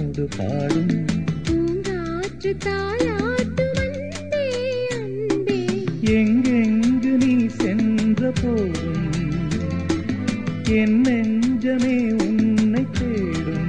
நம்மோடு பாடும் பூங்காற்று தாலாட்டு வந்தே அன்பே எங்கெங்கு நீ சென்ற போதும் என் நெஞ்சமே உன்னை தேடும்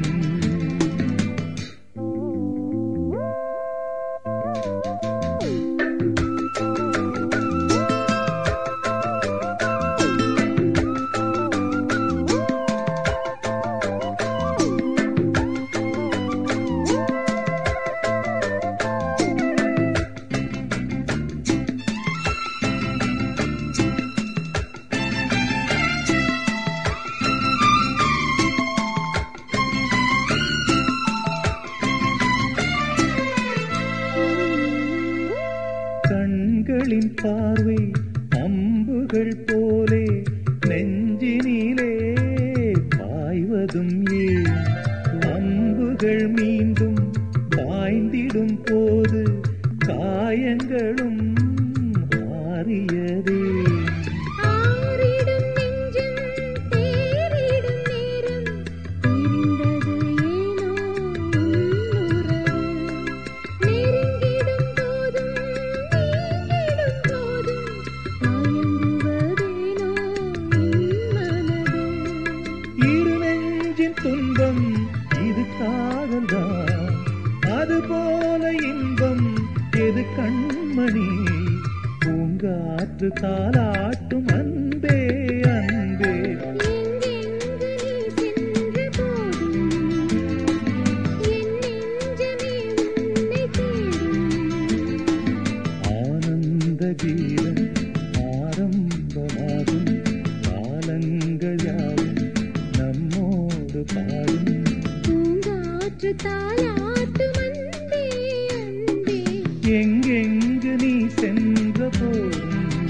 கண்களின் பார்வை அம்புகள் போலே நெஞ்சினிலே பாய்வதும் ஏன் அம்புகள் மீண்டும் பாய்ந்திடும் போது காயங்களும் ஆறியதே ஆறிடும் நெஞ்சம் தேறிடும் நேரம் பிரிந்தது ஏனோ உன்னுறவு நெருங்கிடும் போதும் நீங்கிடும் போதும் மயங்குவதேனோ என் மனது இரு நெஞ்சின் துன்பம் இது காதல்தான் அதுபோல இன்பம் எது கண்மணி பூங்காற்று தாலாட்டும் அன்பே அன்பே எங்கெங்கு நீ சென்ற போதும் என் நெஞ்சமே உன்னை தேடும் ஆனந்த கீதம் ஆரம்பமாகும் காலங்கள் யாவும் நம்மோடு பாடும் பூங்காற்று தாலாட்டு வந்தே அன்பே எங்கெங்கு நீ சென்ற போதும்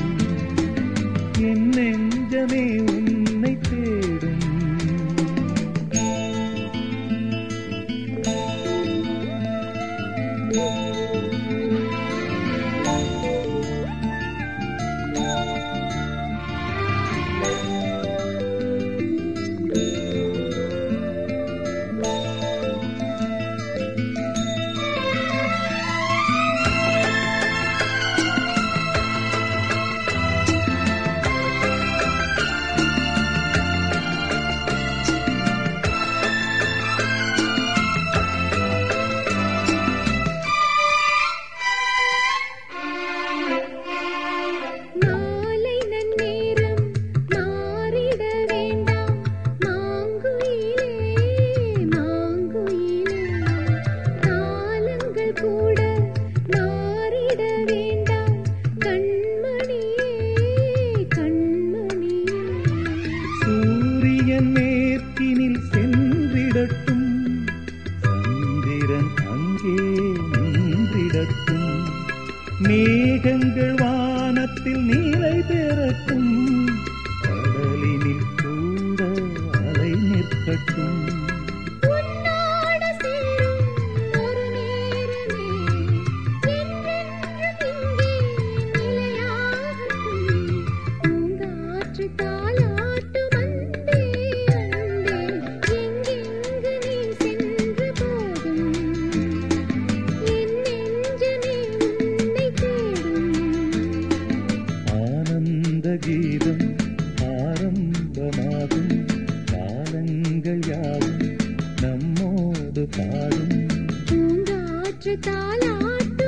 என் நெஞ்சமே உன்னை தேடும் மாலை நன்னேரம் மாறிட வேண்டாம் மாங்குயிலே மாங்குயிலே காலங்கள் கூட மாறிட வேண்டாம் கண்மணியே கண்மணியே சூரியன் மேற்கினில் சென்றிடட்டும் சந்திரன் அங்கே நின்றிடட்டும் மேகங்கள் வானத்தில் நீலை பெறட்டும் கடலினில் கூட அலை நிற்கட்டும் உன்னோடு சேரும் ஒரு நேரமே என்றென்றும் இங்கே நிலையாகட்டும் பூங்காற்று தாலாட்டு வந்தே அன்பே எங்கெங்கு நீ சென்ற போதும் என் நெஞ்சமே உன்னை தேடும் ஆனந்த கீதம் ஆரம்பமாகும் காலங்கள் யாவும் நம்மோடு பாடும் பூங்காற்று தாலாட்டு